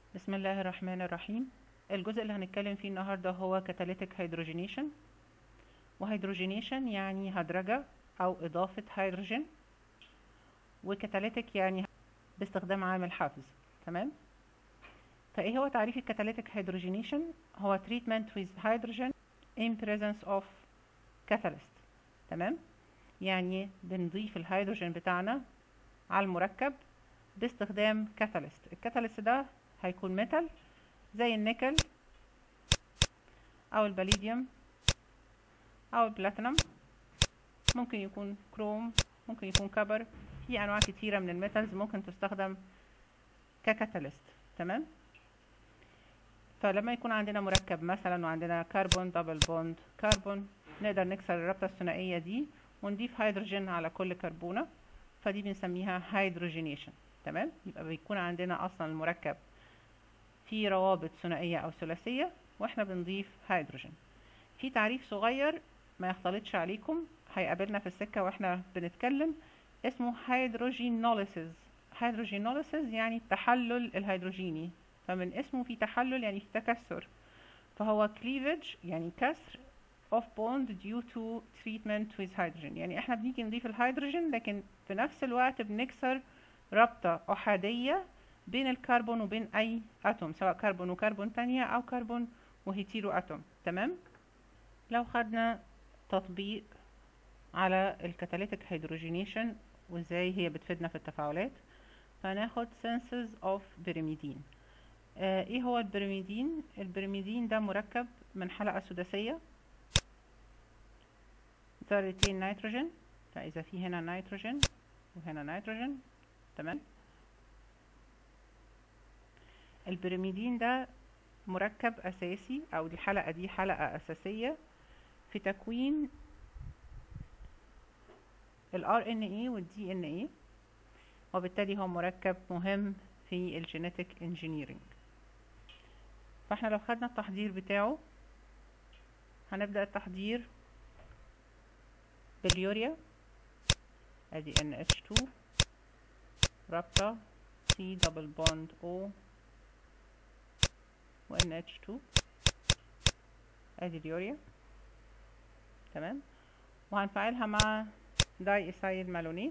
بسم الله الرحمن الرحيم الجزء اللي هنتكلم فيه النهاردة هو catalytic hydrogenation وهيدروجينيشن يعني هدرجة أو إضافة هيدروجين وكاتاليتيك يعني باستخدام عامل حافز تمام فإيه هو تعريف الكاتاليتيك هيدروجينيشن هو treatment with hydrogen in presence of catalyst تمام يعني بنضيف الهيدروجين بتاعنا على المركب باستخدام كاتاليست الكاتاليست ده هيكون ميتال زي النيكل او الباليديوم او البلاتينم ممكن يكون كروم ممكن يكون كبر في انواع كتيرة من الميتالز ممكن تستخدم ككاتاليست تمام فلما يكون عندنا مركب مثلا وعندنا كربون دبل بوند كربون نقدر نكسر الرابطة الثنائية دي ونضيف هيدروجين على كل كربونة فدي بنسميها هيدروجينيشن تمام يبقى بيكون عندنا اصلا المركب في روابط ثنائية او ثلاثية واحنا بنضيف هيدروجين في تعريف صغير ما يختلطش عليكم هيقابلنا في السكة واحنا بنتكلم اسمه هيدروجينوليسيس هيدروجينوليسيس يعني التحلل الهيدروجيني فمن اسمه في تحلل يعني في تكسر فهو cleavage يعني كسر of bond due to treatment with hydrogen يعني احنا بنيجي نضيف الهيدروجين لكن في نفس الوقت بنكسر رابطة أحادية بين الكربون وبين أي أتوم سواء كربون وكربون تانية أو كربون وهيتيرو أتوم تمام لو خدنا تطبيق على الكاتاليتيك هيدروجينيشن وازاي هي بتفيدنا في التفاعلات فهناخد سنسز اوف بريميدين آه ايه هو البريميدين البريميدين ده مركب من حلقة سداسية ذرتين نيتروجين فاذا في هنا نيتروجين وهنا نيتروجين تمام البريميدين ده مركب اساسي او الحلقة دي حلقة اساسية في تكوين ال RNA وال DNA وبالتالي هو مركب مهم في الجينيتك انجينيرينج فاحنا لو خدنا التحضير بتاعه هنبدأ التحضير باليوريا ادي NH2 رابطة C دبل بوند O و NH2 ادي اليوريا تمام وهنفعلها مع داي ايثايل مالونيت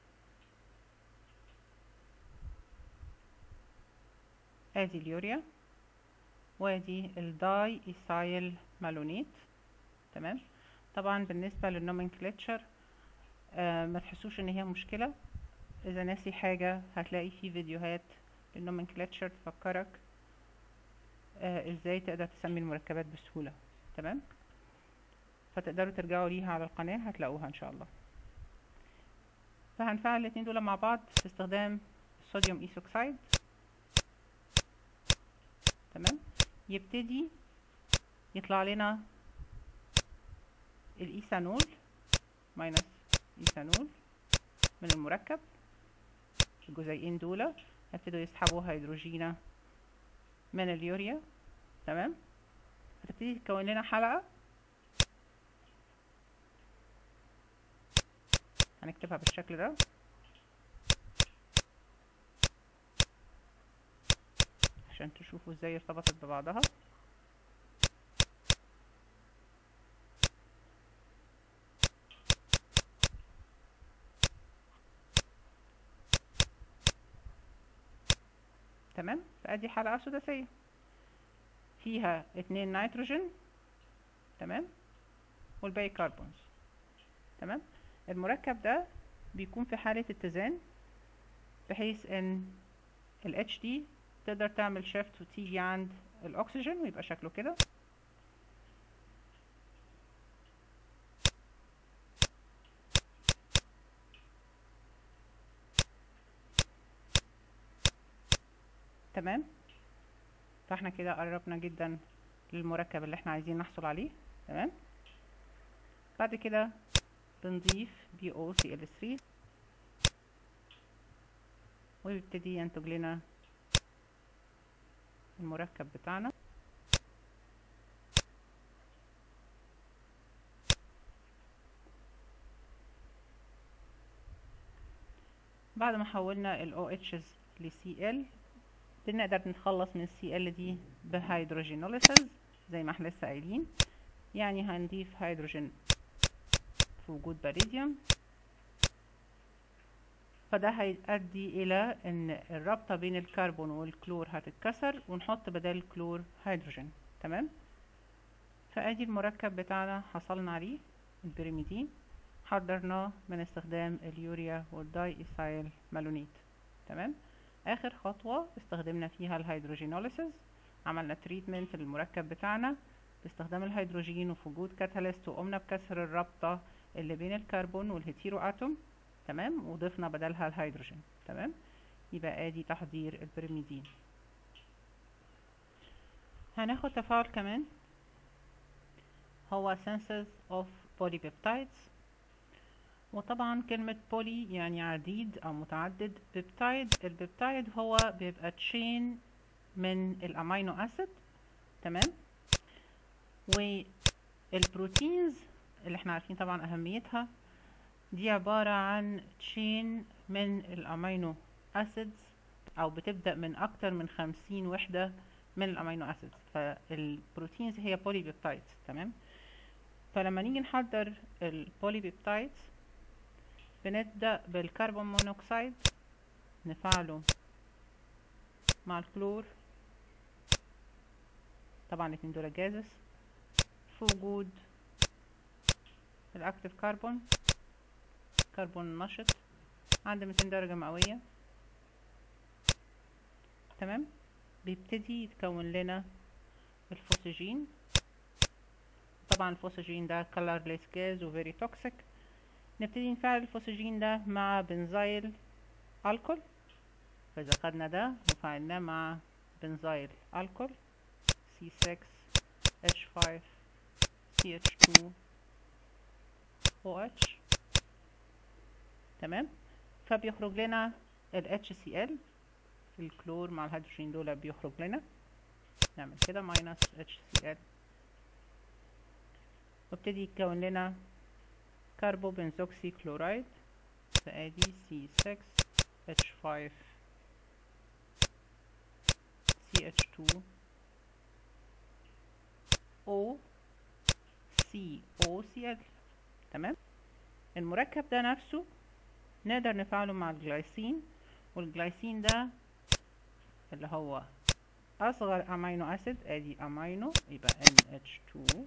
ادي اليوريا وادي الداي ايثايل مالونيت تمام طبعا بالنسبة للنومنكلتشر آه ما تحسوش ان هي مشكلة اذا ناسي حاجة هتلاقي في فيديوهات للنومنكلتشر تفكرك آه ازاي تقدر تسمي المركبات بسهولة تمام فتقدروا ترجعوا ليها على القناة هتلاقوها ان شاء الله فهنفعل الاتنين دول مع بعض باستخدام الصوديوم ايثوكسيد تمام يبتدي يطلع لنا الايثانول ماينس ايثانول من المركب الجزيئين دول هيبتدوا يسحبوا هيدروجينا من اليوريا تمام هتبتدي تكون لنا حلقة هنكتبها بالشكل ده عشان تشوفوا ازاي ارتبطت ببعضها تمام فادي حلقة سداسية فيها اتنين نيتروجين تمام والباقي كربونز تمام المركب ده بيكون في حالة اتزان بحيث ان ال HD تقدر تعمل شيفت وتيجي عند الاكسجين ويبقى شكله كده تمام فاحنا كده قربنا جدا للمركب اللي احنا عايزين نحصل عليه تمام بعد كده بنضيف بي او سي ال 3 ويبتدي ينتج لنا المركب بتاعنا بعد ما حولنا ال OHs ل Cl بنقدر نتخلص من السي ال دي بهيدروجينوليسيس زي ما احنا لسه قايلين يعني هنضيف هيدروجين في وجود باريديوم فده هيؤدي الى ان الرابطة بين الكربون والكلور هتتكسر ونحط بدل الكلور هيدروجين تمام فادي المركب بتاعنا حصلنا عليه البريميدين حضرناه من استخدام اليوريا والداي ايثايل مالونيت تمام اخر خطوة استخدمنا فيها الهيدروجينوليسيس عملنا تريتمنت للمركب بتاعنا باستخدام الهيدروجين وفي وجود كاتاليست وقمنا بكسر الرابطة اللي بين الكربون والهيتيرو اتوم تمام وضفنا بدلها الهيدروجين تمام يبقى ادي تحضير البريميدين هناخد تفاعل كمان هو synthesis of polypeptides وطبعا كلمة بولي يعني عديد أو متعدد بيبتايد البيبتايد هو بيبقى تشين من الأمينو أسيد تمام والبروتينز اللي احنا عارفين طبعا أهميتها دي عبارة عن تشين من الأمينو أسيدز أو بتبدأ من أكتر من خمسين وحدة من الأمينو أسيدز فالبروتينز هي بولي بيبتايدز تمام فلما نيجي نحضر البولي بيبتايدز بنبدأ بالكربون مونوكسيد نفعله مع الكلور طبعا الاتنين دول جازس في وجود الاكتف كربون كربون نشط عند 200 درجة مئوية تمام بيبتدي يتكون لنا الفوسجين طبعا الفوسجين ده colorless gas و very toxic نبتدي نفعل الفوسجين ده مع بنزايل الكول فاذا خدنا ده وفعلناه مع بنزايل الكول C6H5 CH2 OH تمام فبيخرج لنا ال HCl الكلور مع الهيدروجين دول بيخرج لنا نعمل كده ماينس HCl وابتدي يتكون لنا كربو بنزوكسي كلورايد فادي C6H5 CH2 O COCl تمام المركب ده نفسه نقدر نفعله مع الجلايسين والجلايسين ده اللي هو اصغر امينو اسيد ادي امينو يبقى NH2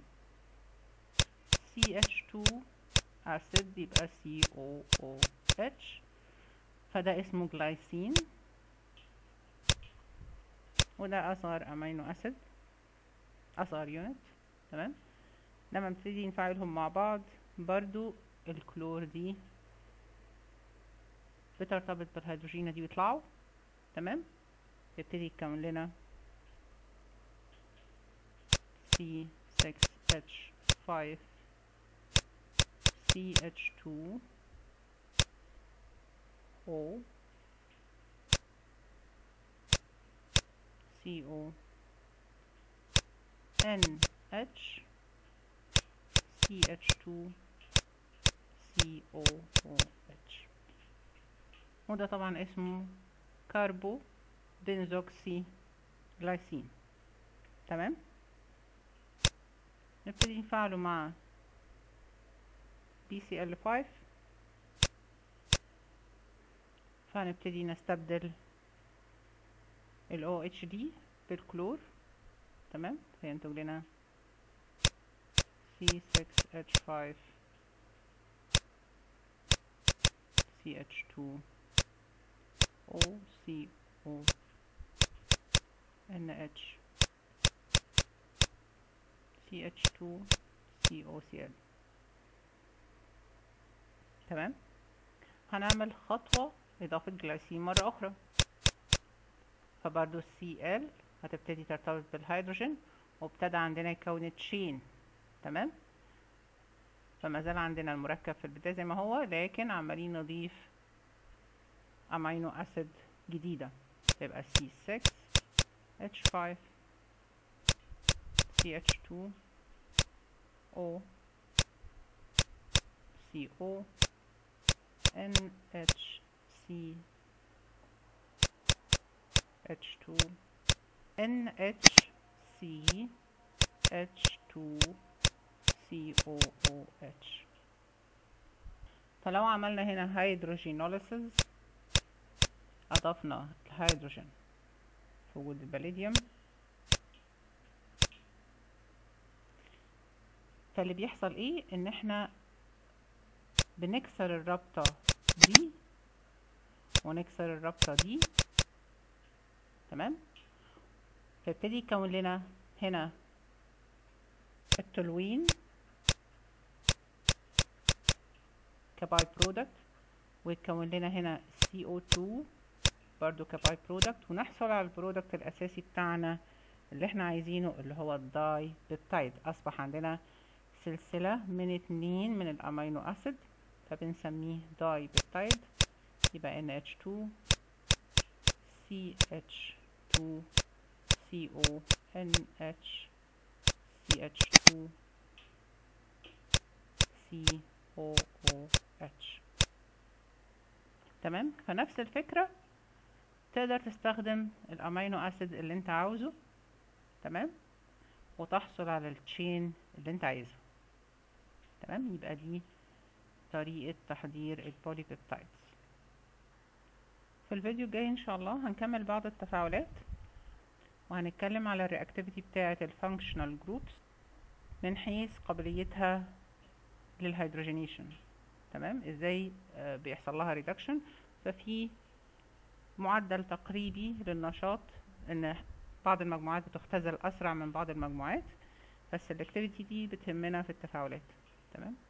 CH2 اسيد يبقى COOH فده اسمه جلايسين وده اصغر امينو اسيد اصغر يونت تمام لما نبتدي نفعلهم مع بعض برضو الكلور دي بترتبط بالهيدروجين دي ويطلعوا تمام يبتدي يتكون لنا C6H5 CH2 O CO NH CH2 COOH وده طبعا اسمه كاربو بنزوكسي جلايسين تمام نبتدي نفعله مع BCl5 فهنبتدي نستبدل ال OHD بالكلور تمام فينتج لنا C6H5 CH2 O C O NH CH2 COCl تمام هنعمل خطوة إضافة جلايسين مرة أخرى فبرضو Cl هتبتدي ترتبط بالهيدروجين وابتدى عندنا يكون تشين تمام فما زال عندنا المركب في البداية زي ما هو لكن عمالين نضيف أمينو أسيد جديدة تبقى C6 H5 CH2 O CO NHC H2 NHC H2 COOH فلو عملنا هنا هيدروجينوليسيس أضفنا الهيدروجين في وجود الباليديوم فاللي بيحصل ايه ان احنا بنكسر الرابطة دي ونكسر الرابطة دي تمام فيبتدي يكون لنا هنا التولوين كباي برودكت ويتكون لنا هنا CO2 برضو كباي برودكت ونحصل على البرودكت الأساسي بتاعنا اللي احنا عايزينه اللي هو الداي بيبتايد أصبح عندنا سلسلة من اتنين من الأمينو أسيد فبنسميه داي بيبتايد يبقى NH2 CH2 CO NH CH2 COOH تمام فنفس الفكرة تقدر تستخدم الامينو اسيد اللي انت عاوزه تمام وتحصل على التشين اللي انت عايزه تمام يبقى دي طريقة تحضير البوليبيبتايدز في الفيديو الجاي ان شاء الله هنكمل بعض التفاعلات وهنتكلم على الرياكتيفيتي بتاعة الفانكشنال جروبس من حيث قابليتها للهيدروجينيشن تمام ازاي آه بيحصل لها ريدكشن ففي معدل تقريبي للنشاط ان بعض المجموعات بتختزل اسرع من بعض المجموعات فالسلكتيفيتي دي بتهمنا في التفاعلات تمام